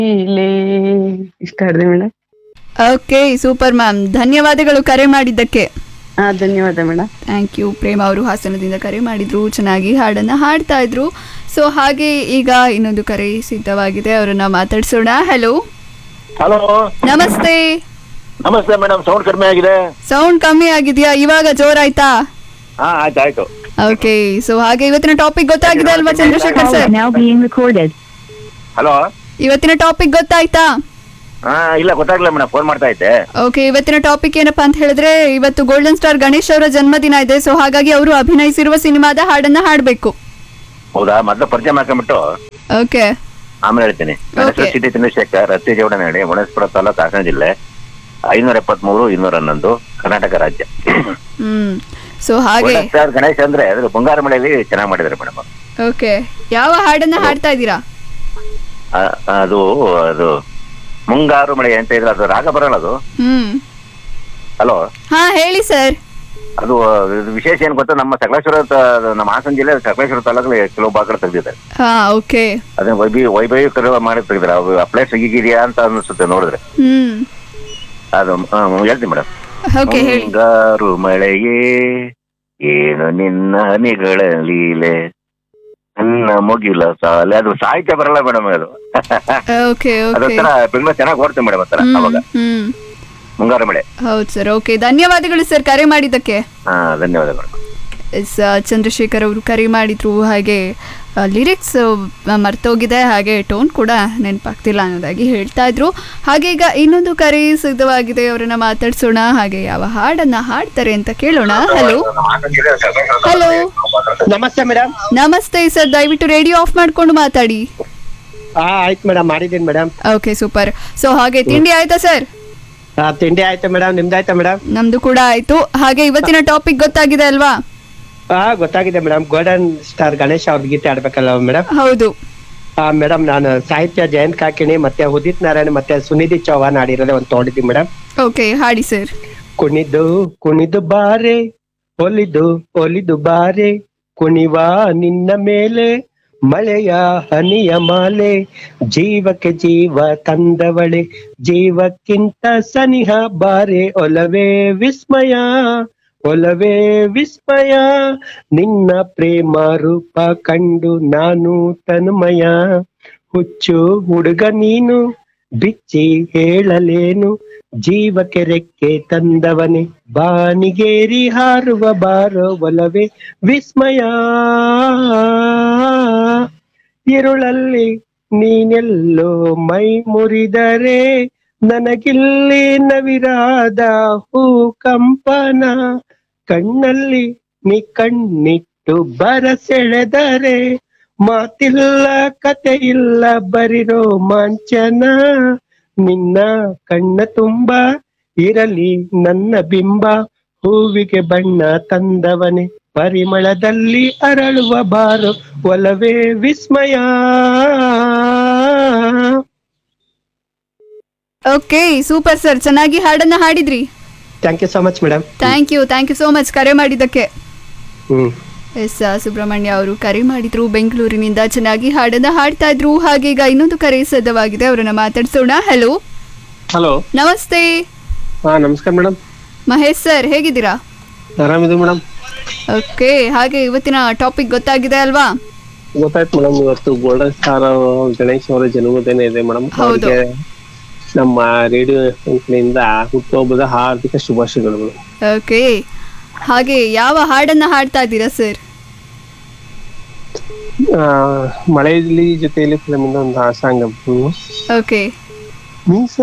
ಇಲ್ಲಿ ಇಷ್ಟ ಆಡಿದೆ ಮೇಡಮ್ ಓಕೆ ಸೂಪರ್ ಮ್ಯಾಮ್ ಧನ್ಯವಾದಗಳು ಕರೆ ಮಾಡಿದ್ದಕ್ಕೆ ಹಾ ಧನ್ಯವಾದ ಮೇಡಮ್ ಥ್ಯಾಂಕ್ ಯು ಪ್ರೇಮ ಅವರು ಹಾಸನದಿಂದ ಕರೆ ಮಾಡಿದ್ರು ಚೆನ್ನಾಗಿ ಹಾಡನ್ನ ಹಾಡ್ತಾ ಇದ್ರು ಸೊ ಹಾಗೆ ಈಗ ಇನ್ನೊಂದು ಕರೆ ಸಿದ್ಧವಾಗಿದೆ ಅವರನ್ನ ಮಾತಾಡ್ಸೋಣ ಹಲೋ ಹಲೋ ನಮಸ್ತೆ ನಮಸ್ತೆ ಮೇಡಮ್ ಸೌಂಡ್ ಕಡಿಮೆ ಆಗಿದೆ ಸೌಂಡ್ ಕಮ್ಮಿ ಆಗಿದೆಯಾ ಇವಾಗ ಜೋರಾಯ್ತಾ ಹಾ ಆಯ್ತು ಆಯ್ತು ಓಕೆ ಸೊ ಹಾಗೆ ಇವತ್ತಿನ ಟಾಪಿಕ್ ಗೊತ್ತಾಗಿದೆ ಅಲ್ವಾ Chandrashekhar Call sir is now being recorded. ಹಲೋ ಇವತ್ತಿನ ಟಾಪಿಕ್ ಗೊತ್ತಾಯ್ತಾ ಹಾ ಇಲ್ಲ ಗೊತ್ತಾಗ್ಲಿಲ್ಲ ಮೇಡಮ್ ಫೋನ್ ಮಾಡ್ತಾ ಇದ್ದೆ ಓಕೆ ಇವತ್ತಿನ ಟಾಪಿಕ್ ಏನಪ್ಪಾ ಅಂತ ಹೇಳಿದ್ರೆ ಇವತ್ತು ಗೋಲ್ಡನ್ ಸ್ಟಾರ್ ಗಣೇಶ್ ಅವರ ಜನ್ಮದಿನ ಇದೆ ಸೊ ಹಾಗಾಗಿ ಅವರು ಅಭಿನಯಿಸಿರುವ ಸಿನಿಮಾದ ಹಾಡನ್ನ ಹಾಡಬೇಕು ಹೌದಾ ಮೊದಲು ಪರಿಚಯ ಮಾಡ್ಕೊಂಡ್ಬಿಟ್ಟು ಓಕೆ ಆಮೇಲೆ ಹೇಳ್ತೀನಿ ನನ್ನ ಹೆಸರು Okay. ಸಿಟಿ ಚಂದ್ರಶೇಖರ್ ರಸ್ತೆ ಜೋಡನಹಳ್ಳಿ ಮುನೇಶ್ವರ ತಾಲೂಕು ಹಾಸನ ಜಿಲ್ಲೆ ಐನೂರ ಎಪ್ಪತ್ಮೂರು ಇನ್ನೂರ ಹನ್ನೊಂದು ಕರ್ನಾಟಕ ರಾಜ್ಯ ಹ್ಮ್ ಸೊ ಹಾಗೆ Golden Star ಗಣೇಶ್ ಅಂದ್ರೆ ಅದು ಬಂಗಾರ ಮಳೆಯಲ್ಲಿ ಚೆನ್ನಾಗಿ ಮಾಡಿದ್ದಾರೆ ಮೇಡಮ್ ಓಕೆ ಯಾವ ಹಾಡನ್ನ ಹಾಡ್ತಾ ಇದ್ದೀರಾ ಅದು ಅದು ಮುಂಗಾರು ಮಳೆ ಅಂತ ಇದ್ರೆ ಅದು ರಾಗ ಬರಲ್ಲ ಅದು ಹ್ಮ್ ಹಲೋ ಹಾ ಹೇಳಿ ಸರ್ ಅದು ಇದು ವಿಶೇಷ ಏನ್ ಗೊತ್ತಾ ನಮ್ಮ ಸಕಲೇಶ್ವರ ತ- ನಮ್ಮ ಹಾಸನ ಜಿಲ್ಲೆ ಸಕಲೇಶ್ವರ ತಾಲೂಕಲ್ಲಿ ಕೆಲವು ಭಾಗಗಳು ತೆಗೆದಿದ್ದಾರೆ ಹಾ ಓಕೆ ಅದನ್ನ ವೈಭವಿ ವೈಭವೀಕರ ಮಾಡಿ ತೆಗೆದ್ರೆ ಅವು ಆ ಪ್ಲೇಸ್ ಸಿಗಿದೆಯಾ ಅಂತ ಅನಿಸುತ್ತೆ ನೋಡಿದ್ರೆ ಹ್ಮ್ ಅದು ಆ, ಹೇಳ್ತೀನಿ ಮೇಡಮ್ ಓಕೆ ಹೇಳಿ ಮುಂಗಾರು ಮಳೆಯೇ ಏನು ನಿನ್ನ ಹನಿಗಳ ಲೀಲೆ ನನ್ನ ಮುಗಿಲ ಸಾಲೆ ಅದು ಸಾಹಿತ್ಯ ಬರಲ್ಲ ಮೇಡಮ್ ಅದು ಓಕೆ ಓಕೆ ಅದೊಂಥರ ಬೆಂಗಳೂರು ಚೆನ್ನಾಗಿ ಓಡ್ತೀನಿ ಮೇಡಮ್ ಆತರ ಅವಾಗ ಹ್ಮ್ ಮುಂಗಾರು ಮಳೆ ಹೌದು ಸರ್ ಓಕೆ ಧನ್ಯವಾದಗಳು ಸರ್ ಕರೆ ಮಾಡಿದ್ದಕ್ಕೆ ಹಾ ಧನ್ಯವಾದಗಳು ಎಸ್ ಚಂದ್ರಶೇಖರ್ ಅವರು ಕರೆ ಮಾಡಿದ್ರು ಹಾಗೆ ಲಿರಿಕ್ಸ್ ಮರ್ತೋಗಿದೆ ಹಾಗೆ ಟೋನ್ ಕೂಡ ನೆನಪಾಗ್ತಿಲ್ಲ ಅನ್ನೋದಾಗಿ ಹೇಳ್ತಾ ಇದ್ರು ಹಾಗೆ ಈಗ ಇನ್ನೊಂದು ಕರೆ ಸಿದ್ಧವಾಗಿದೆ ಅವರನ್ನ ಮಾತಾಡ್ಸೋಣ ಹಾಗೆ ಯಾವ ಹಾಡನ್ನ ಹಾಡ್ತಾರೆ ಅಂತ ಕೇಳೋಣ ಹಲೋ ಹಲೋ ನಮಸ್ತೆ ಮೇಡಮ್ ನಮಸ್ತೆ ಸರ್ ದಯವಿಟ್ಟು ರೇಡಿಯೋ ಆಫ್ ಮಾಡ್ಕೊಂಡು ಮಾತಾಡಿ ಹಾ ಆಯ್ತು ಮೇಡಮ್ ಮಾಡಿದ್ದೀನಿ ಮೇಡಮ್ ಓಕೆ ಸೂಪರ್ ಸೊ ಹಾಗೆ ತಿಂಡಿ ಆಯ್ತಾ ಸರ್ ತಿಂಡಿ ಆಯ್ತು ಮೇಡಮ್ ನಿಮ್ದಾಯ್ತಾ ಮೇಡಮ್ ನಮ್ದು ಕೂಡ ಆಯ್ತು ಹಾಗೆ ಇವತ್ತಿನ ಟಾಪಿಕ್ ಗೊತ್ತಾಗಿದೆ ಅಲ್ವಾ ಹಾ ಗೊತ್ತಾಗಿದೆ ಮೇಡಮ್ ಗೋಲ್ಡನ್ ಸ್ಟಾರ್ ಗಣೇಶ್ ಅವ್ರ ಗೀತೆ ಆಡ್ಬೇಕಲ್ಲ ಮೇಡಮ್ ಹೌದು ಹಾ ಮೇಡಮ್ ನಾನು ಸಾಹಿತ್ಯ ಜಯಂತ್ ಕಾಕಿಣಿ ಮತ್ತೆ ಉದಿತ್ ನಾರಾಯಣ್ ಮತ್ತೆ ಸುನಿಧಿ ಚೌಹಾನ್ ಆಡಿರೋದೇ ಒಂದು ತೋಡಿದ್ವಿ ಮೇಡಮ್ ಓಕೆ ಹಾಡಿ ಸರ್ ಕುಣಿದು ಕುಣಿದು ಬಾರೆ ಒಲಿದು ಒಲಿದು ಬಾರೆ ಕುಣಿವ ನಿನ್ನ ಮೇಲೆ ಮಳೆಯ ಹನಿಯ ಮಾಲೆ ಜೀವಕ್ಕೆ ಜೀವ ತಂದವಳೆ ಜೀವಕ್ಕಿಂತ ಸನಿಹ ಬಾರೆ ಒಲವೇ ವಿಸ್ಮಯ ಒಲವೇ ವಿಸ್ಮಯ ನಿನ್ನ ಪ್ರೇಮ ರೂಪ ಕಂಡು ನಾನು ತನ್ಮಯ ಹುಚ್ಚು ಹುಡುಗ ನೀನು ಬಿಚ್ಚಿ ಹೇಳಲೇನು ಜೀವಕ್ಕೆ ರೆಕ್ಕೆ ತಂದವನೇ ಬಾನಿಗೇರಿ ಹಾರುವ ಬಾರೋ ಒಲವೇ ವಿಸ್ಮಯ ಇರುಳಲ್ಲಿ ನೀನೆಲ್ಲೋ ಮೈ ಮುರಿದರೆ ನನಗಿಲ್ಲಿ ನವಿರಾದ ಹೂ ಕಂಪನ ಕಣ್ಣಲ್ಲಿ ನೀ ಕಣ್ಣಿಟ್ಟು ಬರಸೆಳೆದರೆ ಮಾತಿಲ್ಲ ಕತೆ ಇಲ್ಲ ಬರಿ ರೋಮಾಂಚನ ನಿನ್ನ ಕಣ್ಣ ತುಂಬ ಇರಲಿ ನನ್ನ ಬಿಂಬ ಹೂವಿಗೆ ಬಣ್ಣ ತಂದವನೇ ಪರಿಮಳದಲ್ಲಿ ಅರಳುವ ಬಾರು ಒಲವೇ ವಿಸ್ಮಯ ಓಕೆ ಸೂಪರ್ ಸರ್ ಚೆನ್ನಾಗಿ ಹಾಡನ್ನ ಹಾಡಿದ್ರಿ thank you so much madam thank you thank you so much ಕರೆ ಮಾಡಿದ್ದಕ್ಕೆ ಹ್ಮ್ ಎಸ್ ಸುಬ್ರಹ್ಮಣ್ಯ ಅವರು ಕರೆ ಮಾಡಿದ್ರು ಬೆಂಗಳೂರಿನಿಂದ ಚೆನ್ನಾಗಿ ಹಾಡನ್ನ ಹಾಡ್ತಾ ಇದ್ರು ಹಾಗೆ ಈಗ ಇನ್ನೊಂದು ಕರೆ ಸಿದ್ಧವಾಗಿದೆ ಅವರನ್ನ ಮಾತಾಡ್ಸೋಣ ಹಲೋ ಹಲೋ ನಮಸ್ತೆ ಹಾ ನಮಸ್ಕಾರ ಮೇಡಮ್ ಮಹೇಶ್ ಸರ್ ಹೇಗಿದ್ದೀರಾ ಆರಾಮಿದೆ ಮೇಡಮ್ ಓಕೆ ಹಾಗೆ ಇವತ್ತಿನ ಟಾಪಿಕ್ ಗೊತ್ತಾಗಿದೆ ಅಲ್ವಾ ಗೊತ್ತಾಯ್ತು ಮೇಡಮ್ ಇವತ್ತು ಗೋಲ್ಡನ್ ಸ್ಟಾರ್ ಗಣೇಶ್ ಅವರ ಜನ್ಮದಿನ ಇದೆ ಮೇಡಮ್ ಹೌದು. ಅವ್ರಿಗೆ ನಮ್ಮ ರೇಡಿಯೋ ಕಂಪನಿಯಿಂದ ಹುಟ್ಟುಹಬ್ಬದ ಹಾರ್ದಿಕ ಶುಭಾಶಯಗಳು ಓಕೆ ಹಾಗೆ ಯಾವ ಹಾಡನ್ನ ಹಾಡ್ತಾ ಇದ್ದೀರಾ ಸರ್ ಆ, ಮಳೆಯಲ್ಲಿ ಜೊತೆಯಲ್ಲಿ ಫಿಲಮಿಂದ ಒಂದು ಸಾಂಗ್ ಓಕೆ ಮೀಸ